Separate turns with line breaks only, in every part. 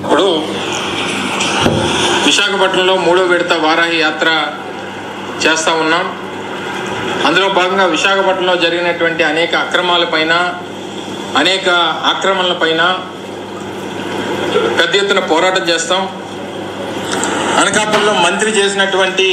ఇప్పుడు విశాఖపట్నంలో మూడో విడత వారాహి యాత్ర చేస్తా ఉన్నాం అందులో భాగంగా విశాఖపట్నంలో జరిగినటువంటి అనేక అక్రమాలపైన అనేక ఆక్రమణలపైన పెద్ద ఎత్తున పోరాటం చేస్తాం అనకాపల్లిలో మంత్రి చేసినటువంటి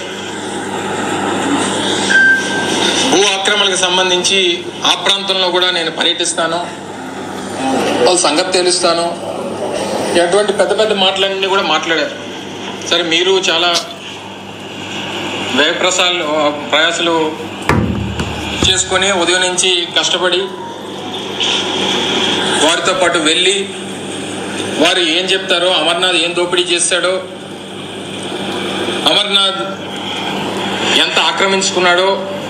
భూ ఆక్రమణలకు సంబంధించి ఆ ప్రాంతంలో కూడా నేను పర్యటిస్తాను వాళ్ళ సంగతి తెలుస్తాను ఎటువంటి పెద్ద పెద్ద మాటలన్నీ కూడా మాట్లాడారు సరే మీరు చాలా వ్యయప్రసాలు ప్రయాసాలు చేసుకొని ఉదయం నుంచి కష్టపడి వారితో పాటు వెళ్ళి వారు ఏం చెప్తారో అమర్నాథ్ ఏం దోపిడీ చేస్తాడో అమర్నాథ్ ఎంత ఆక్రమించుకున్నాడో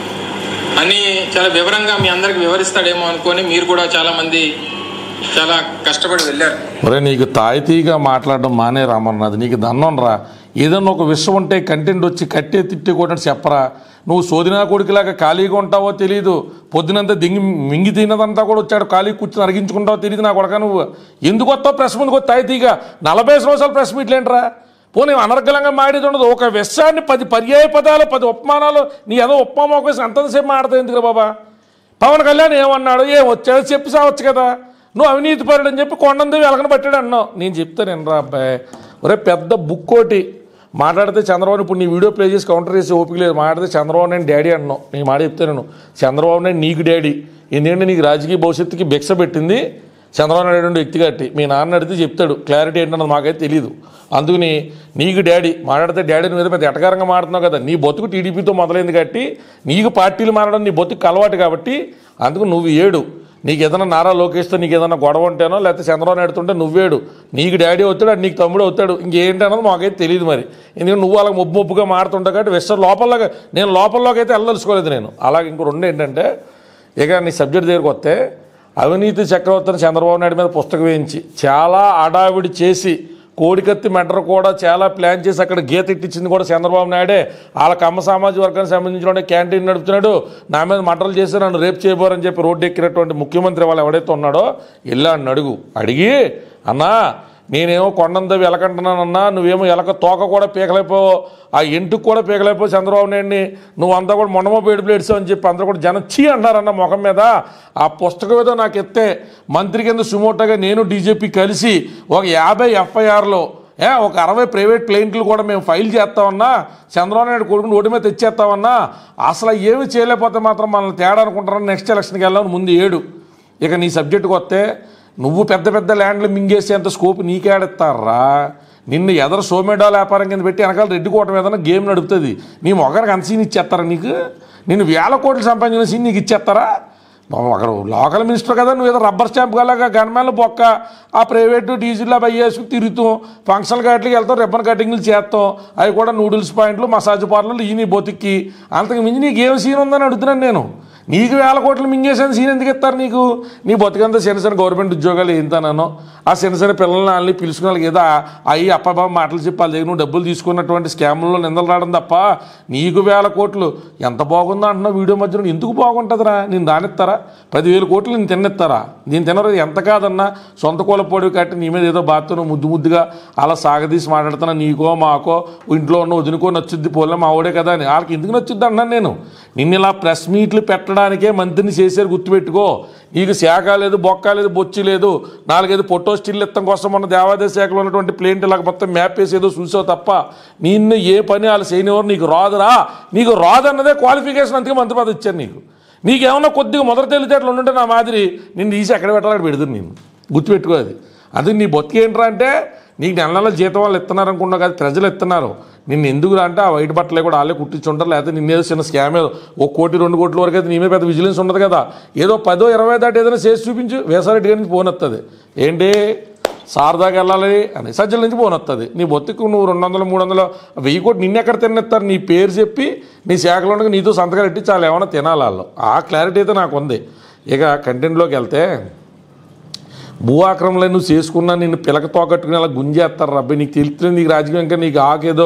అని చాలా వివరంగా మీ అందరికి వివరిస్తాడేమో అనుకొని మీరు కూడా చాలా మంది చాలా కష్టపడి వెళ్ళారు
ఒరే నీకు తాయితీగా మాట్లాడడం మానే రామన్నది నీకు దన్నం రా ఏదన్నా ఒక విషయం ఉంటే కంటెంట్ వచ్చి కట్టే తిట్టి కూడా చెప్పరా నువ్వు సోదినా కొడుకులాగా ఖాళీగా ఉంటావో తెలియదు పొద్దునంతా దింగి మింగి తినదంతా కూడా వచ్చాడు ఖాళీ కూర్చొని అరిగించుకుంటావో తెలియదు నా కొడక నువ్వు ఎందుకు వస్తావు ప్రెస్ ముందుకు తాయితీగా నలభై సంవత్సరాలు ప్రెస్ మీట్లేంట్రా పోనీ అనర్గలంగా మాడేది ఉండదు ఒక విషయాన్ని పది పర్యాయ పదాలు పది ఉపమానాలు నీ ఏదో ఉపమానం కోసం అంతసేపు మాడతావు ఎందుకు బాబా పవన్ కళ్యాణ్ ఏమన్నాడు ఏం వచ్చాడో చెప్పి సావచ్చు కదా నువ్వు అవినీతి పరుడు అని చెప్పి కొండందేవి వెలకన పట్టాడు అన్నావు నేను చెప్తాను రా అబ్బాయి ఒరే పెద్ద బుక్ ఒకటి మాట్లాడితే చంద్రబాబు ఇప్పుడు నీ వీడియో ప్లే చేసి కౌంటర్ చేసి ఓపిక లేదు మాట్లాడితే చంద్రబాబు నేను డాడీ అన్నావు నేను మాట చెప్తాను నేను చంద్రబాబు నాయుడు నీకు డాడీ ఎందుకంటే నీకు రాజకీయ భవిష్యత్తుకి భిక్ష పెట్టింది చంద్రబాబు నాయుడు అనే వ్యక్తి కట్టి మీ నాన్న అడిగితే చెప్తాడు క్లారిటీ ఏంటన్నది మాకైతే తెలియదు అందుకని నీకు డాడీ మాట్లాడితే డాడీ మీద పెద్ద ఎటకారంగా మాడుతున్నావు కదా నీ బతుకు టీడీపీతో మొదలైంది కాబట్టి నీకు పార్టీలు మారడం నీ బతుకు అలవాటు కాబట్టి అందుకు నువ్వు ఏడు నీకు ఏదైనా నారా లోకేష్తో నీకు ఏదైనా గొడవ ఉంటేనో లేకపోతే చంద్రబాబు నాయుడు ఉంటే నువ్వేడు నీకు డాడీ అవుతాడు అది నీకు తమ్ముడు అవుతాడు ఇంకేంటి అన్నది మాకైతే తెలియదు మరి ఎందుకంటే నువ్వు అలాగ ముప్పు ముప్పుగా మారుతుంటావు కాబట్టి వెస్టర్ లోపలగా నేను లోపలలోకి అయితే వెళ్ళదలుచుకోలేదు నేను అలాగే ఇంకో రెండు ఏంటంటే ఇక నీ సబ్జెక్ట్ దగ్గరికి వస్తే అవినీతి చక్రవర్తిని చంద్రబాబు నాయుడు మీద పుస్తకం వేయించి చాలా అడావిడి చేసి కోడికత్తి మెటర్ కూడా చాలా ప్లాన్ చేసి అక్కడ గీత ఇట్టించింది కూడా చంద్రబాబు నాయుడే వాళ్ళ కమ్మ సామాజిక వర్గానికి సంబంధించిన క్యాంటీన్ నడుపుతున్నాడు నా మీద మటలు చేసి నన్ను రేపు చేయబోరని చెప్పి రోడ్డు ఎక్కినటువంటి ముఖ్యమంత్రి వాళ్ళు ఎవడైతే ఉన్నాడో వెళ్ళా అని అడుగు అడిగి అన్నా నేనేమో కొండందవి ఎలకంటున్నానన్నా నువ్వేమో ఎలక తోక కూడా పీకలేకపో ఆ ఇంటికి కూడా పీకలేకపో చంద్రబాబు నాయుడిని నువ్వు అంతా కూడా మొన్నమో పేడు ప్లేట్సావు అని చెప్పి అందరూ కూడా జనం చీ అన్నారన్న ముఖం మీద ఆ పుస్తకం ఏదో నాకు ఎత్తే మంత్రి కింద సుమోటోగా నేను డీజీపీ కలిసి ఒక యాభై ఎఫ్ఐఆర్లో ఏ ఒక అరవై ప్రైవేట్ ప్లేన్లు కూడా మేము ఫైల్ చేస్తామన్నా చంద్రబాబు నాయుడు కొడుకుని ఓడి మీద తెచ్చేస్తామన్నా అసలు ఏమి చేయలేకపోతే మాత్రం మనల్ని తేడా అనుకుంటారని నెక్స్ట్ ఎలక్షన్కి వెళ్ళాలని ముందు ఏడు ఇక నీ సబ్జెక్టుకి వస్తే నువ్వు పెద్ద పెద్ద ల్యాండ్లు మింగేసేంత స్కోప్ నీకేడెత్తారా నిన్ను ఎదరు సోమేడాల వ్యాపారం కింద పెట్టి వెనకాల రెడ్డి కోట ఏదైనా గేమ్ నడుపుతుంది నీ మొగరికి అంత సీన్ ఇచ్చేస్తారా నీకు నిన్ను వేల కోట్లు సంపాదించిన సీన్ నీకు ఇచ్చేస్తారా అక్కడ లోకల్ మినిస్టర్ కదా నువ్వు ఏదో రబ్బర్ స్టాంప్ గలాగా గన్మేల బొక్క ఆ ప్రైవేటు డీజిల్ అవి వేసుకుని తిరుగుతాం ఫంక్షన్ కట్లకి వెళ్తాం రిబ్బన్ కటింగ్లు చేస్తాం అవి కూడా నూడిల్స్ పాయింట్లు మసాజ్ పార్లర్లు ఈ నీ బొతికి అంతకు మించి నీకు ఏం సీన్ ఉందని అడుగుతున్నాను నేను నీకు వేల కోట్లు మింగేసిన సీన్ ఎందుకు ఇస్తారు నీకు నీ బతుకంతా చిన్న చిన్న గవర్నమెంట్ ఉద్యోగాలు ఏంతనానో ఆ చిన్న చిన్న పిల్లల్ని వాళ్ళని పిలుచుకున్న వాళ్ళకి ఏదో అయ్యి అప్పబాబు మాటలు చెప్పి వాళ్ళ దగ్గర నువ్వు డబ్బులు తీసుకున్నటువంటి స్కామ్లలో నిందలు రావడం తప్ప నీకు వేల కోట్లు ఎంత బాగుందో అంటున్నావు వీడియో మధ్యలో ఎందుకు బాగుంటుందిరా నేను దానిస్తారా పదివేల కోట్లు నేను తిన్నెత్తారా నేను తినరు ఎంత కాదన్నా సొంత కూల పొడివి కట్టి నీ మీద ఏదో బాత్తో ముద్దు ముద్దుగా అలా సాగదీసి మాట్లాడుతున్నా నీకో మాకో ఇంట్లో ఉన్న వదినుకో నచ్చుద్ది పోలే మా ఆవిడే కదా అని వాళ్ళకి ఎందుకు నచ్చుద్ది అన్నాను నేను నిన్ను ఇలా ప్రెస్ మీట్లు పెట్టడానికే మంత్రిని చేశారు గుర్తుపెట్టుకో నీకు శాఖ లేదు బొక్క లేదు బొచ్చి లేదు నాలుగైదు ఫోటో స్టిల్ ఇత్తం కోసం మన దేవాదాయ శాఖలో ఉన్నటువంటి ప్లేంట్ ఇలాగ మొత్తం మ్యాప్ వేసి ఏదో చూసావు తప్ప నిన్ను ఏ పని వాళ్ళు చేయనివారు నీకు రాదురా నీకు రాదన్నదే క్వాలిఫికేషన్ అందుకే మంత్రి పదవి ఇచ్చారు నీకు నీకేమన్నా కొద్దిగా మొదటి తెలివితేటలు ఉండుంటే నా మాదిరి నిన్ను తీసి ఎక్కడ పెట్టాలని పెడుతుంది నేను గుర్తుపెట్టుకో అది అది నీ బతికి ఏంట్రా అంటే నీకు నెల నెల జీతం వాళ్ళు ఇస్తున్నారు అనుకున్నావు కదా ప్రజలు ఇస్తున్నారు నిన్ను ఎందుకు అంటే ఆ వైట్ బట్టలే కూడా వాళ్ళే కుట్టించుంటారు లేకపోతే నిన్నేదో చిన్న స్కామ్ ఏదో ఒక కోటి రెండు కోట్ల వరకు అయితే నీ మీద పెద్ద విజిలెన్స్ ఉండదు కదా ఏదో పదో ఇరవై దాటి ఏదైనా చేసి చూపించు వేసారెడ్డి గారి నుంచి ఫోన్ వస్తుంది ఏంటి సారదాకి వెళ్ళాలి అని సజ్జల నుంచి ఫోన్ వస్తుంది నీ బొత్తుకు నువ్వు రెండు వందలు మూడు వందలు వెయ్యి కోటి నిన్ను ఎక్కడ తినేస్తారు నీ పేరు చెప్పి నీ శాఖలో ఉండగా నీతో సంతకాలు పెట్టి చాలా ఏమైనా తినాలి వాళ్ళు ఆ క్లారిటీ అయితే నాకు ఉంది ఇక కంటెంట్లోకి వెళ్తే భూ ఆక్రమణలు నువ్వు చేసుకున్నా నిన్ను పిలక తోకట్టుకుని అలా గుంజేస్తారు రబ్బాయి నీకు తెలుస్తుంది నీకు రాజకీయం ఇంకా నీకు ఆకేదో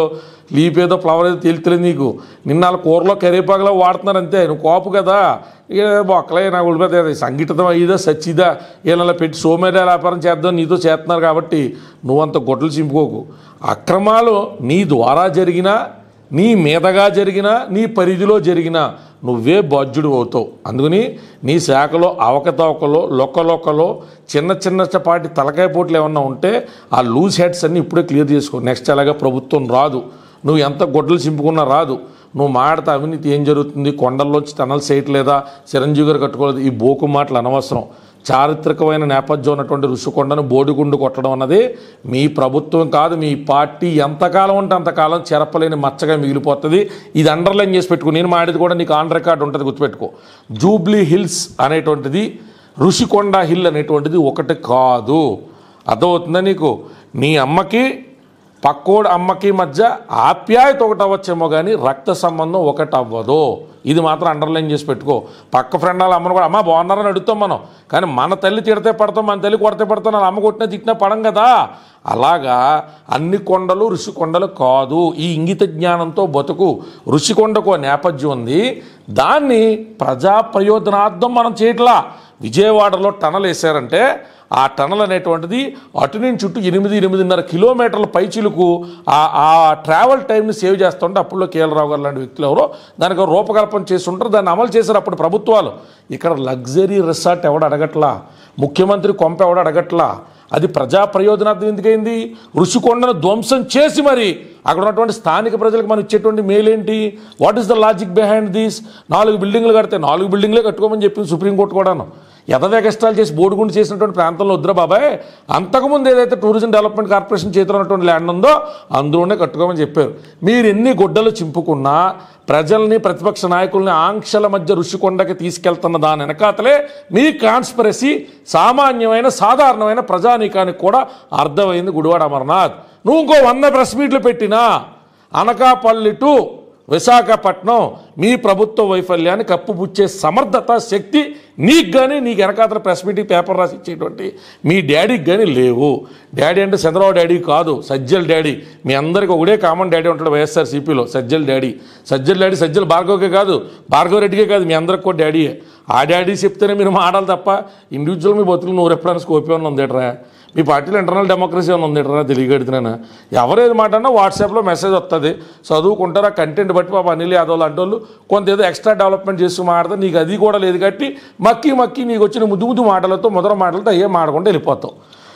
లీప్ ఏదో ఫ్లవర్ ఏదో తెలుతులేదు నీకు నిన్న వాళ్ళ కూరలో కరివేపాకులో వాడుతున్నారు అంతే నువ్వు కోపు కదా ఇక బొక్కలే నాకు ఉడిపోతే సంగీతం అయ్యిదా సచ్చిదా వీళ్ళ పెట్టి సోమేర వ్యాపారం చేద్దాం నీతో చేస్తున్నారు కాబట్టి నువ్వంత గొడ్డలు చింపుకోకు అక్రమాలు నీ ద్వారా జరిగినా నీ మీదగా జరిగినా నీ పరిధిలో జరిగినా నువ్వే బాధ్యుడు అవుతావు అందుకని నీ శాఖలో అవకతవకలో లొక్కలొక్కలో చిన్న చిన్న పాటి తలకాయ పోట్లు ఏమన్నా ఉంటే ఆ లూజ్ హెడ్స్ అన్ని ఇప్పుడే క్లియర్ చేసుకో నెక్స్ట్ అలాగా ప్రభుత్వం రాదు నువ్వు ఎంత గొడ్డలు చింపుకున్నా రాదు నువ్వు మాడితే అవినీతి ఏం జరుగుతుంది కొండల్లోంచి టనల్స్ చేయట్లేదా చిరంజీవి గారు కట్టుకోలేదు ఈ బోకు మాటలు అనవసరం చారిత్రకమైన నేపథ్యం ఉన్నటువంటి ఋషికొండను బోడిగుండు కొట్టడం అన్నది మీ ప్రభుత్వం కాదు మీ పార్టీ ఎంతకాలం ఉంటే అంతకాలం చెరపలేని మచ్చగా మిగిలిపోతుంది ఇది అండర్లైన్ చేసి పెట్టుకో నేను మాడేది కూడా నీకు ఆన్ రికార్డ్ ఉంటుంది గుర్తుపెట్టుకో జూబ్లీ హిల్స్ అనేటువంటిది ఋషికొండ హిల్ అనేటువంటిది ఒకటి కాదు అర్థమవుతుందా నీకు నీ అమ్మకి పక్కోడు అమ్మకి మధ్య ఆప్యాయత ఒకటి అవ్వచ్చేమో కానీ రక్త సంబంధం ఒకటి అవ్వదు ఇది మాత్రం అండర్లైన్ చేసి పెట్టుకో పక్క ఫ్రెండ్ వాళ్ళ అమ్మను కూడా అమ్మ బాగున్నారని అడుగుతాం మనం కానీ మన తల్లి తిడితే పడతాం మన తల్లి కొడితే పడతాం వాళ్ళ అమ్మ కొట్టినా తిట్టినా పడం కదా అలాగా అన్ని కొండలు ఋషికొండలు కాదు ఈ ఇంగిత జ్ఞానంతో బతుకు ఋషికొండకు ఓ నేపథ్యం ఉంది దాన్ని ప్రజా ప్రయోజనార్థం మనం చేయట్లా విజయవాడలో టనల్ వేశారంటే ఆ టనల్ అనేటువంటిది అటు నుంచి చుట్టూ ఎనిమిది ఎనిమిదిన్నర కిలోమీటర్ల పైచిలకు ఆ ఆ ట్రావెల్ టైంని సేవ్ చేస్తుంటే అప్పుల్లో కేఎల్రావు గారు లాంటి వ్యక్తులు ఎవరో దానికి ఒక రూపకల్పన చేసి ఉంటారు దాన్ని అమలు చేశారు అప్పుడు ప్రభుత్వాలు ఇక్కడ లగ్జరీ రిసార్ట్ ఎవడు అడగట్లా ముఖ్యమంత్రి కొంప ఎవడు అడగట్లా అది ప్రజా ప్రయోజనార్థం ఎందుకైంది ఋషికొండను ధ్వంసం చేసి మరి అక్కడ ఉన్నటువంటి స్థానిక ప్రజలకు మనం ఇచ్చేటువంటి మేలేంటి what is the logic behind these నాలుగు బిల్డింగ్లు కడితే నాలుగు బిల్డింగ్లే కట్టుకోమని చెప్పింది సుప్రీంకోర్టు కూడాను ఎదవే కష్టాలు చేసి బోడిగుండు చేసినటువంటి ప్రాంతంలో వద్దురా బాబాయ్ అంతకుముందు ఏదైతే టూరిజం డెవలప్మెంట్ కార్పొరేషన్ చేతిలో ఉన్నటువంటి ల్యాండ్ ఉందో అందులోనే కట్టుకోమని చెప్పారు మీరు ఎన్ని గుడ్డలు చింపుకున్నా ప్రజల్ని ప్రతిపక్ష నాయకుల్ని ఆంక్షల మధ్య ఋషికొండకి తీసుకెళ్తున్న దాని వెనకాతలే మీ కాన్స్పరసీ సామాన్యమైన సాధారణమైన ప్రజానీకానికి కూడా అర్థమైంది గుడివాడ అమర్నాథ్ నువ్వు ఇంకో వంద ప్రెస్ మీట్లు పెట్టినా అనకాపల్లి టు విశాఖపట్నం మీ ప్రభుత్వ వైఫల్యాన్ని కప్పుపుచ్చే సమర్థత శక్తి నీకు కానీ నీకు వెనకాతల ప్రెస్ మీటింగ్ పేపర్ రాసి ఇచ్చేటువంటి మీ డాడీకి కానీ లేవు డాడీ అంటే చంద్రబాబు డాడీ కాదు సజ్జల్ డాడీ మీ అందరికీ ఒకటే కామన్ డాడీ ఉంటాడు వైఎస్ఆర్సీపీలో సజ్జల్ డాడీ సజ్జల్ డాడీ సజ్జల్ భార్గవ్కే కాదు భార్గవ్ రెడ్డికే కాదు మీ అందరికి కూడా డాడీయే ఆ డాడీ చెప్తేనే మీరు మాడాలి తప్ప ఇండివిజువల్ మీ బతుకులు నూరు ఎప్పుడైనా స్కోప్ ఏమన్నా ఉందేట్రా మీ పార్టీలో ఇంటర్నల్ డెమోక్రసీ ఏమైనా ఉంది ఎట్రా తెలియగడుతున్నాను ఎవరేది మాట అన్నా వాట్సాప్లో మెసేజ్ వస్తుంది చదువుకుంటారా కంటెంట్ బట్టి పాప అనిల్ యాదవ్ లాంటి వాళ్ళు కొంత ఏదో ఎక్స్ట్రా డెవలప్మెంట్ చేసి మాట్లాడితే నీకు అది కూడా లేదు కాబట్టి మక్కి మక్కి నీకు వచ్చిన ముద్దు ముద్దు మాటలతో మొదల మాటలతో ఏం మాడకుండా వెళ్ళిపోతావు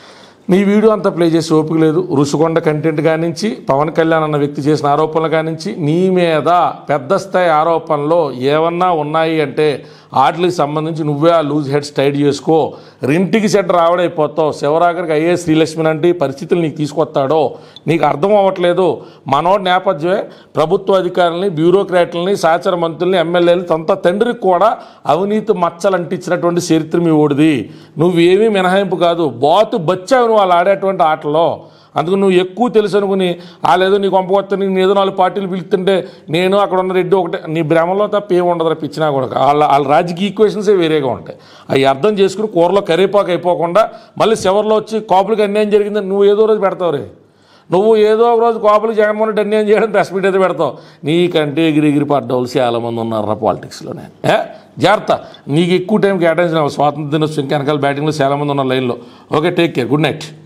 నీ వీడియో అంతా ప్లే చేసి ఓపిక లేదు రుసుకొండ కంటెంట్ కానించి పవన్ కళ్యాణ్ అన్న వ్యక్తి చేసిన ఆరోపణలు కానించి నీ మీద పెద్ద స్థాయి ఆరోపణలు ఏమన్నా ఉన్నాయి అంటే వాటికి సంబంధించి నువ్వే ఆ లూజ్ హెడ్స్ టైడ్ చేసుకో రెంటికి సెట్ రావడైపోతావు శివరాగరికి అయ్యే శ్రీలక్ష్మి లాంటి పరిస్థితులు నీకు తీసుకొస్తాడో నీకు అర్థం అవ్వట్లేదు మనోడి నేపథ్యమే ప్రభుత్వ అధికారులని బ్యూరోక్రాట్లని సహచర మంత్రుల్ని ఎమ్మెల్యేలు తనతో తండ్రికి కూడా అవినీతి మచ్చలు అంటించినటువంటి చరిత్ర మీ ఓడిది నువ్వేమీ మినహాయింపు కాదు బాతు బచ్చావు నువ్వు వాళ్ళు ఆడేటువంటి ఆటలో అందుకు నువ్వు ఎక్కువ తెలుసు అనుకుని వాళ్ళేదో నీకు పంపకొస్తే నీకు ఏదో నాలుగు పార్టీలు పిలుస్తుంటే నేను అక్కడ ఉన్న రెడ్డి ఒకటే నీ భ్రమలో తప్ప ఏం ఉండదు పిచ్చినా కూడా వాళ్ళ వాళ్ళ రాజకీయ ఈక్వేషన్సే వేరేగా ఉంటాయి అవి అర్థం చేసుకుని కూరలో కరివేపాకు అయిపోకుండా మళ్ళీ చివరిలో వచ్చి కాపులకి అన్యాయం జరిగిందని నువ్వు ఏదో రోజు పెడతావు రే నువ్వు ఏదో ఒక రోజు కాపులు జగన్మోహన్ రెడ్డి అన్యాయం చేయడం ప్రెస్ మీట్ అయితే పెడతావు నీకంటే ఎగిరి ఎగిరి పడ్డవాళ్ళు చాలా మంది ఉన్నారా పాలిటిక్స్లోనే ఏ జాగ్రత్త నీకు ఎక్కువ టైం కేటాయించిన స్వాతంత్ర దినోత్సవం ఇంకా వెనకాల బ్యాటింగ్లో చాలా మంది ఉన్నారు లైన్లో okay take care good night